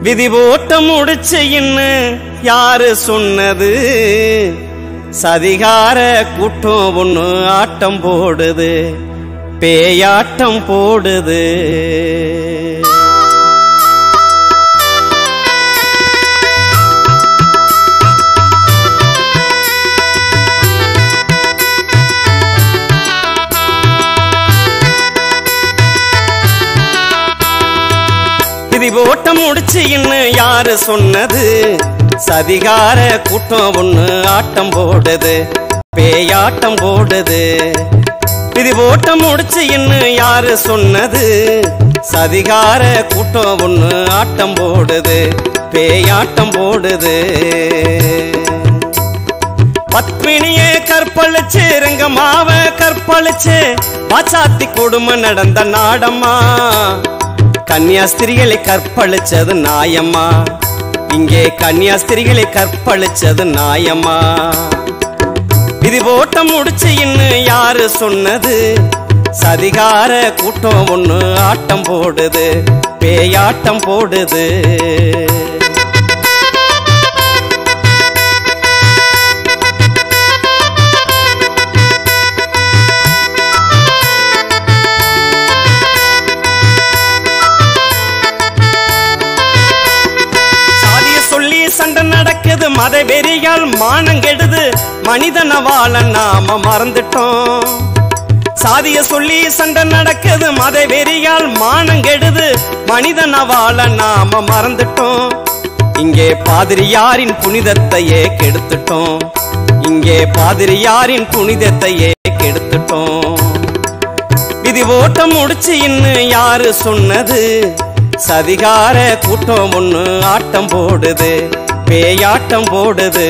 விதி போட்ட முடிச்சு இன்னு யாரு சொன்னது சதிகார கூட்டம் ஒண்ணு ஆட்டம் போடுது பேயாட்டம் போடுது விதி போட்ட முடிச்சு இன்னும் யாரு சொன்னது சதிகார கூட்டம் ஒண்ணு ஆட்டம் போடுது பேயாட்டம் போடுது விதி போட்ட முடிச்சு இன்னும் யாரு சொன்னது சதிகார கூட்டம் ஒண்ணு ஆட்டம் போடுது பேயாட்டம் போடுது பத்மினியே கற்பழிச்சு ரங்கமாவ கற்பழிச்சு பாச்சாத்தி கொடுமை நடந்த நாடம்மா கன்னியாஸ்திரிகளை கற்பழிச்சது நாயம்மா இங்கே கன்னியாஸ்திரிகளை கற்பழிச்சது நாயம்மா விதி போட்ட முடிச்சு இன்னும் யாரு சொன்னது சதிகார கூட்டம் ஒண்ணு ஆட்டம் போடுது பேயாட்டம் போடுது சாதிய சொல்லி சண்டை நடக்குது மத வெறியால் மானம் கெடுது மனிதன வாழ நாம மறந்துட்டோம் சாதிய சொல்லி சண்டை நடக்குது மத வெறியால் மானம் கெடுது மனிதன வாழ நாம மறந்துட்டோம் இங்கே பாதிரியாரின் புனிதத்தையே கெடுத்துட்டோம் இங்கே பாதிரியாரின் புனிதத்தையே கெடுத்துட்டோம் விதி ஓட்டம் முடிச்சு இன்னும் யாரு சொன்னது சதிகார கூட்டம் ஒண்ணு ஆட்டம் போடுது பேயாட்டம் போடுது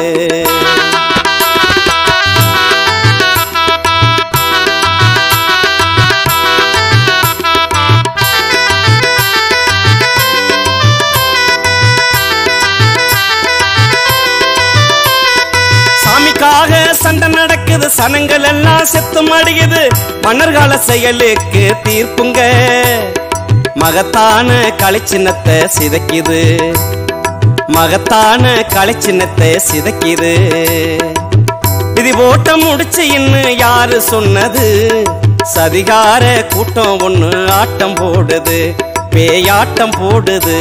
சாமிக்காக சண்டை நடக்குது சனங்கள் எல்லாம் செத்து மடியுது மன்னர்கால செயலுக்கு தீர்ப்புங்க மகத்தான கலைச்சின்னத்தை சிதைக்குது மகத்தான கலைச்சின்னத்தை சிதைக்குது இது ஓட்ட முடிச்சு இன்னும் யாரு சொன்னது சதிகார கூட்டம் ஒண்ணு ஆட்டம் போடுது பேயாட்டம் போடுது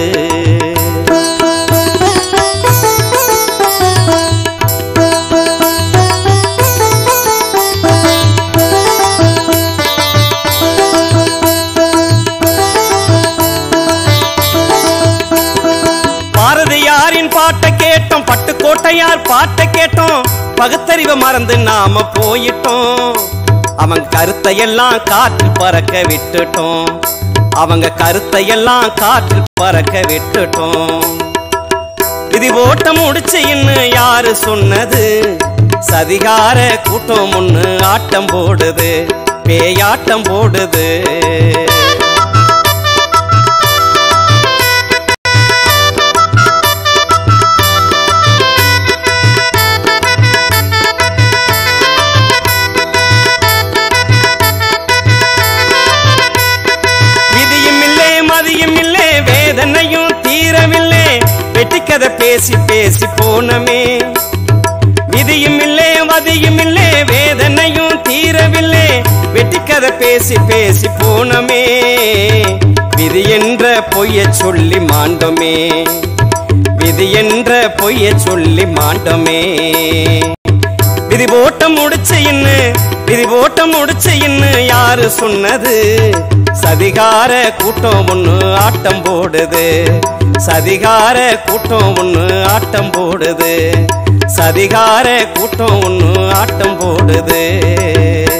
பாரதியாரின் பாட்டை கேட்டோம் பட்டுக்கோட்டையார் பாட்டை கேட்டோம் பகுத்தறிவை மறந்து நாம போயிட்டோம் அவங்க கருத்தையெல்லாம் காற்றில் பறக்க விட்டுட்டோம் அவங்க கருத்தையெல்லாம் காற்றில் பறக்க விட்டுட்டோம் விதி ஓட்டம் முடிச்சு இன்னும் யாரு சொன்னது சதிகார கூட்டம் ஒண்ணு ஆட்டம் போடுது பேயாட்டம் போடுது விதியும் இல்லை மதியும் இல்லை வேதனையும் தீரவில்லை வெட்டிக்கதை பேசி பேசி போனமே விதியும் இல்லை மதியும் இல்லை வேதனையும் தீரவில்லை வெட்டிக்கதை பேசி பேசி போனமே விதி என்ற பொய்ய சொல்லி மாண்டோமே விதி என்ற பொய்ய சொல்லி மாண்டோமே விதி ஓட்டம் முடிச்சு இன்னு விதி ஓட்டம் முடிச்சு இன்னு யாரு சொன்னது சதிகார கூட்டம் ஒண்ணு ஆட்டம் போடுது சதிகார கூட்டம் ஒண்ணு ஆட்டம் போடுது சதிகார கூட்டம் ஒண்ணு ஆட்டம் போடுது